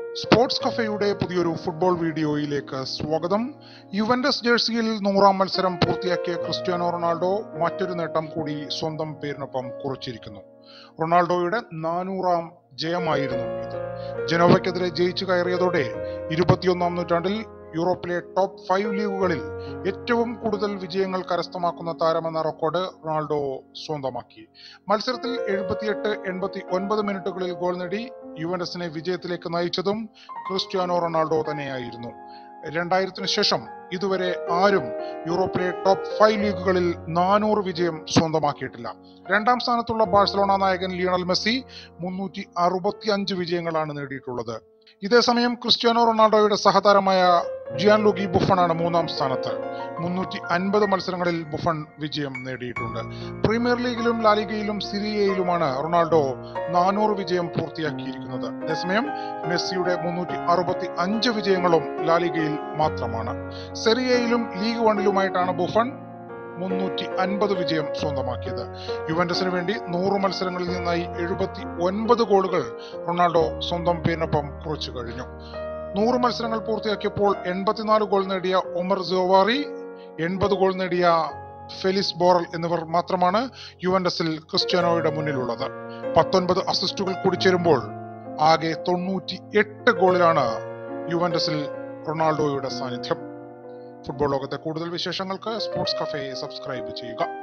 sports കഫയുടെ പുതിയൊരു football വീഡിയോയിലേക്ക് സ്വാഗതം യുവന്റസ് ജേഴ്സിയിൽ നൂറാം മത്സരം പൂർത്തിയാക്കിയ ക്രിസ്ത്യാനോ റൊണാൾഡോ മറ്റൊരു നേട്ടം കൂടി സ്വന്തം പേരിനൊപ്പം കുറിച്ചിരിക്കുന്നു റൊണാൾഡോയുടെ നാനൂറാം ജയമായിരുന്നു ഇത് ജനോവയ്ക്കെതിരെ ജയിച്ചു കയറിയതോടെ ഇരുപത്തിയൊന്നാം നൂറ്റാണ്ടിൽ യൂറോപ്പിലെ ടോപ്പ് ഫൈവ് ലീഗുകളിൽ ഏറ്റവും കൂടുതൽ വിജയങ്ങൾ കരസ്ഥമാക്കുന്ന താരമെന്ന റെക്കോർഡ് റൊണാൾഡോ സ്വന്തമാക്കി മത്സരത്തിൽ എഴുപത്തിയെട്ട് എൺപത്തി ഒൻപത് മിനിറ്റുകളിൽ ഗോൾ നേടി യുവന്റസിനെ വിജയത്തിലേക്ക് നയിച്ചതും ക്രിസ്ത്യാനോ റൊണാൾഡോ തന്നെയായിരുന്നു രണ്ടായിരത്തിന് ശേഷം ഇതുവരെ ആരും യൂറോപ്പിലെ ടോപ്പ് ഫൈവ് ലീഗുകളിൽ നാനൂറ് വിജയം സ്വന്തമാക്കിയിട്ടില്ല രണ്ടാം സ്ഥാനത്തുള്ള ബാഴ്സലോണ നായകൻ ലിയണൽ മെസ്സി മുന്നൂറ്റി അറുപത്തി അഞ്ച് വിജയങ്ങളാണ് നേടിയിട്ടുള്ളത് ഇതേസമയം ക്രിസ്ത്യാനോ റൊണാൾഡോയുടെ സഹതാരമായ ജിയാൻ ലൂഗി ബുഫണാണ് മൂന്നാം സ്ഥാനത്ത് മുന്നൂറ്റി അൻപത് മത്സരങ്ങളിൽ ബുഫൺ വിജയം നേടിയിട്ടുണ്ട് പ്രീമിയർ ലീഗിലും ലാലിഗയിലും സിറിയയിലുമാണ് റൊണാൾഡോ നാനൂറ് വിജയം പൂർത്തിയാക്കിയിരിക്കുന്നത് അതേസമയം മെസ്സിയുടെ മുന്നൂറ്റി അറുപത്തി അഞ്ച് വിജയങ്ങളും ലാലിഗയിൽ മാത്രമാണ് സെറിയയിലും ലീഗ് വണ്ണിലുമായിട്ടാണ് ബുഫൺ മുന്നൂറ്റി അൻപത് വിജയം സ്വന്തമാക്കിയത് യുവന്റസിന് വേണ്ടി നൂറ് മത്സരങ്ങളിൽ നിന്നായി എഴുപത്തി ഒൻപത് ഗോളുകൾ റൊണാൾഡോ സ്വന്തം പേരിനൊപ്പം കുറിച്ചു കഴിഞ്ഞു നൂറ് മത്സരങ്ങൾ പൂർത്തിയാക്കിയപ്പോൾ എൺപത്തിനാല് ഗോൾ നേടിയ ഒമർ ജോവാറി എൺപത് ഗോൾ നേടിയ ഫെലിസ് ബോറൽ എന്നിവർ മാത്രമാണ് യുവന്റസിൽ ക്രിസ്ത്യാനോയുടെ മുന്നിലുള്ളത് പത്തൊൻപത് അസിസ്റ്റുകൾ കൂടി ചേരുമ്പോൾ ആകെ തൊണ്ണൂറ്റി എട്ട് ഗോളിലാണ് യുവന്റസിൽ റൊണാൾഡോയുടെ സാന്നിധ്യം ഫുട്ബോൾ ലോകത്തെ കൂടുതൽ വിശേഷങ്ങൾക്ക് സ്പോർട്സ് കഫേ സബ്സ്ക്രൈബ് ചെയ്യുക